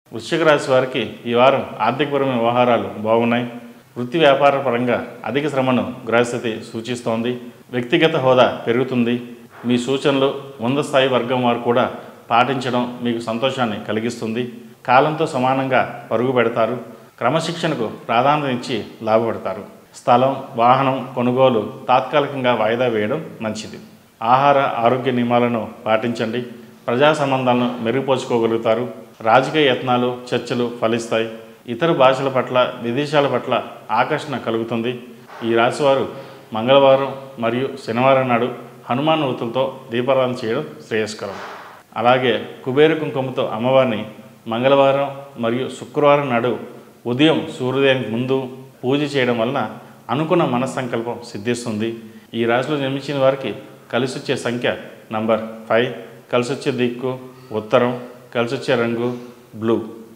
వృశ్చిక రాశి వారికి ఈ వారం ఆర్థికపరమైన వ్యవహారాలు బాగున్నాయి వృత్తి వ్యాపార పరంగా అధిక శ్రమను గ్రహస్థితి సూచిస్తోంది వ్యక్తిగత హోదా పెరుగుతుంది మీ సూచనలు వంద స్థాయి వర్గం వారు కూడా పాటించడం మీకు సంతోషాన్ని కలిగిస్తుంది కాలంతో సమానంగా పరుగు పెడతారు క్రమశిక్షణకు ప్రాధాన్యత ఇచ్చి లాభపడతారు స్థలం వాహనం కొనుగోలు తాత్కాలికంగా వాయిదా వేయడం మంచిది ఆహార ఆరోగ్య నియమాలను పాటించండి ప్రజా సంబంధాలను మెరుగుపరుచుకోగలుగుతారు రాజకీయ యత్నాలు చర్చలు ఫలిస్తాయి ఇతర భాషల పట్ల విదేశాల పట్ల ఆకర్షణ కలుగుతుంది ఈ రాశివారు మంగళవారం మరియు శనివారం నాడు హనుమాన్ వృత్తులతో దీపారాధన చేయడం శ్రేయస్కరం అలాగే కుబేర కుంకుమతో అమ్మవారిని మంగళవారం మరియు శుక్రవారం నాడు ఉదయం సూర్యోదయానికి ముందు పూజ చేయడం వలన అనుకున్న మనస్సంకల్పం సిద్ధిస్తుంది ఈ రాశిలో జన్మించిన వారికి కలిసి వచ్చే సంఖ్య నంబర్ ఫైవ్ కలిసి వచ్చే దిక్కు ఉత్తరం కలిసి వచ్చే రంగు బ్లూ